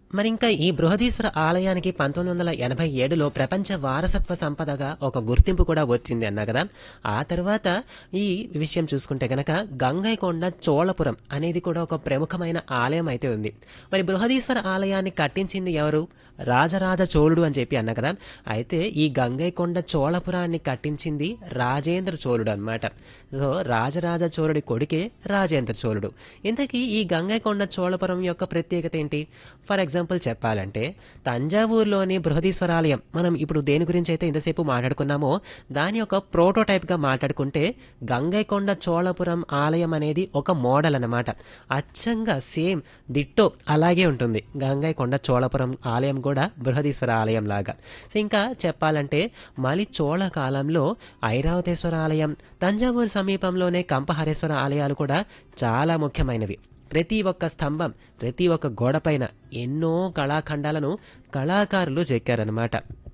మరి ఇంకా ఈ బృహదీశ్వర ఆలయానికి పంతొమ్మిది వందల ఎనభై ఏడులో ప్రపంచ వారసత్వ సంపదగా ఒక గుర్తింపు కూడా వచ్చింది అన్నా కదా ఆ తర్వాత ఈ విషయం చూసుకుంటే గనక గంగైకొండ చోళపురం అనేది కూడా ఒక ప్రముఖమైన ఆలయం అయితే ఉంది మరి బృహదీశ్వర ఆలయాన్ని కట్టించింది ఎవరు రాజరాజ చోళుడు అని చెప్పి అన్నా కదా అయితే ఈ గంగైకొండ చోళపురాన్ని కట్టించింది రాజేంద్ర చోళుడు అన్నమాట సో రాజరాజ చోళుడి కొడుకే రాజేంద్ర చోళుడు ఇంతకీ ఈ గంగైకొండ చోళపురం యొక్క ప్రత్యేకత ఏంటి ఫర్ ఎగ్జాంపుల్ చెప్పాలంటే తంజావూరులోని బృహదీశ్వర ఆలయం మనం ఇప్పుడు దేని గురించి అయితే ఇంతసేపు మాట్లాడుకున్నామో దాని యొక్క ప్రోటోటైప్ గా మాట్లాడుకుంటే గంగైకొండ చోళపురం ఆలయం అనేది ఒక మోడల్ అన్నమాట అచ్చంగా సేమ్ దిట్టో అలాగే ఉంటుంది గంగైకొండ చోళపురం ఆలయం కూడా బృహదీశ్వర ఆలయం లాగా సో ఇంకా చెప్పాలంటే మళ్ళీ చోళ కాలంలో ఐరావతేశ్వర ఆలయం తంజావూరు సమీపంలోనే కంపహరేశ్వర ఆలయాలు కూడా చాలా ముఖ్యమైనవి ప్రతి ఒక్క స్తంభం ప్రతి ఒక్క గోడపైన ఎన్నో కళాఖండాలను కళాకారులు చెక్కారనమాట